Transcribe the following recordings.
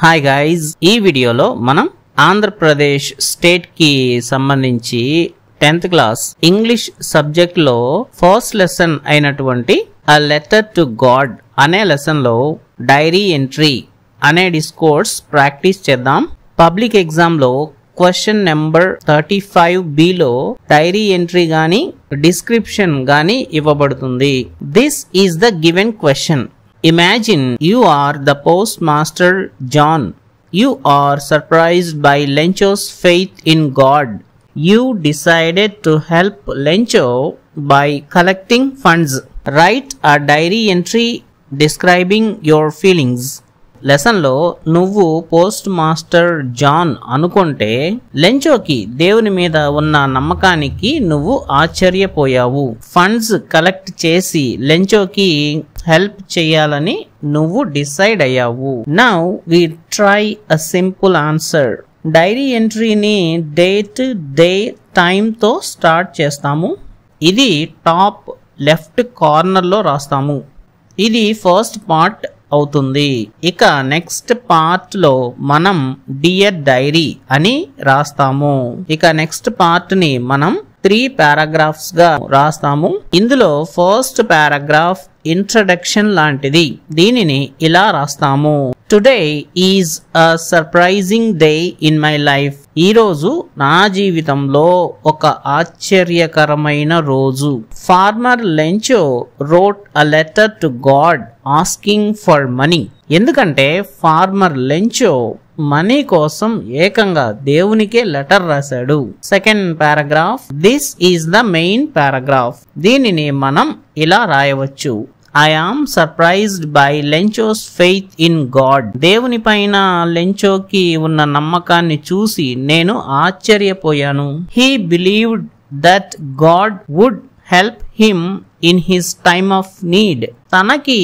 Hi guys ఈ వీడియోలో మనం ఆంధ్రప్రదేశ్ స్టేట్ కి సంబంధించి టెన్త్ క్లాస్ ఇంగ్లీష్ సబ్జెక్ట్ లో ఫస్ట్ లెసన్ అయినటువంటి అ లెటర్ టు గాడ్ అనే లెసన్ లో డైరీ ఎంట్రీ అనే డిస్కోర్స్ ప్రాక్టీస్ చేద్దాం పబ్లిక్ ఎగ్జామ్ లో question number thirty five below diary entry గాని డిస్క్రిప్షన్ గాని ఇవ్వబడుతుంది this is the given question Imagine you are the postmaster John. You are surprised by Lencho's faith in God. You decided to help Lencho by collecting funds. Write a diary entry describing your feelings. లెసన్లో నువ్వు post master John అనుకుంటే లెంచోకి దేవుని మీద ఉన్న నమ్మకానికి నువ్వు ఆశ్చర్యపోయావు funds collect చేసి లెంచోకి హెల్ప్ చేయాలని నువ్వు డిసైడ్ అయ్యావు now we try a simple answer diary ఎంట్రీని డేట్ డే టైంతో స్టార్ట్ చేస్తాము ఇది టాప్ లెఫ్ట్ కార్నర్లో రాస్తాము ఇది ఫస్ట్ పార్ట్ అవుతుంది ఇక నెక్స్ట్ పార్ట్ లో మనం డియర్ డైరీ అని రాస్తాము ఇక నెక్స్ట్ పార్ట్ ని మనం త్రీ పారాగ్రాఫ్స్ గా రాస్తాము ఇందులో ఫస్ట్ పారాగ్రాఫ్ ఇంట్రడక్షన్ లాంటిది దీనిని ఇలా రాస్తాము today is a surprising day in my life ఈ రోజు నా జీవితంలో ఒక ఆశ్చర్యకరమైన రోజు farmer Lencho wrote a letter to God asking for money ఎందుకంటే ఫార్మర్ లెంచో మనీ కోసం ఏకంగా దేవునికే లెటర్ రాశాడు second paragraph this is the main paragraph దీనిని మనం ఇలా రాయవచ్చు I am surprised by Lencho's faith in God దేవుని పైన లెంచోకి ఉన్న నమ్మకాన్ని చూసి నేను ఆశ్చర్యపోయాను he believed that God would help him in his time of need తనకి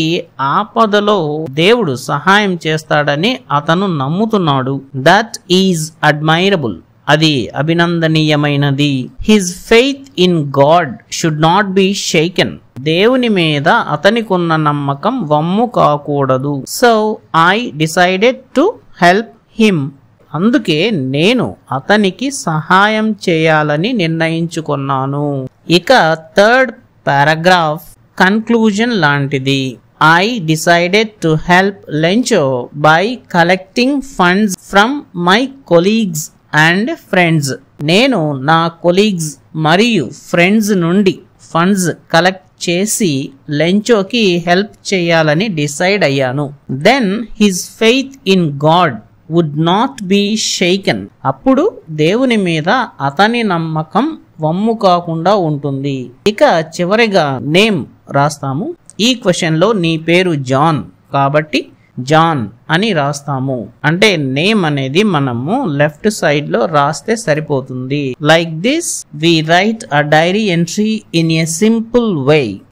ఆపదలో దేవుడు సహాయం చేస్తాడని అతను నమ్ముతున్నాడు దట్ ఈజ్ అడ్మైరబుల్ అది అభినందనీయమైనది his faith in God should not be shaken దేవుని మీద అతనికున్న నమ్మకం వమ్ము కాకూడదు so I decided to help him అందుకే నేను అతనికి సహాయం చేయాలని నిర్ణయించుకున్నాను ఇక థర్డ్ పారాగ్రాఫ్ కన్క్లూజన్ లాంటిది I decided to help Lencho by collecting funds from my colleagues and friends నేను నా కొలీగ్స్ మరియు ఫ్రెండ్స్ నుండి ఫండ్స్ కలెక్ట్ చేసి లెంచోకి హెల్ప్ చేయాలని డిసైడ్ అయ్యాను then his faith in God would not be shaken అప్పుడు దేవుని మీద అతని నమ్మకం వమ్ము కాకుండా ఉంటుంది ఇక చివరిగా నేమ్ రాస్తాము ఈ క్వశ్చన్ లో నీ పేరు జాన్ కాబట్టి జాన్ అని రాస్తాము అంటే నేమ్ అనేది మనము లెఫ్ట్ సైడ్ లో రాస్తే సరిపోతుంది like this we write a diary entry in a simple way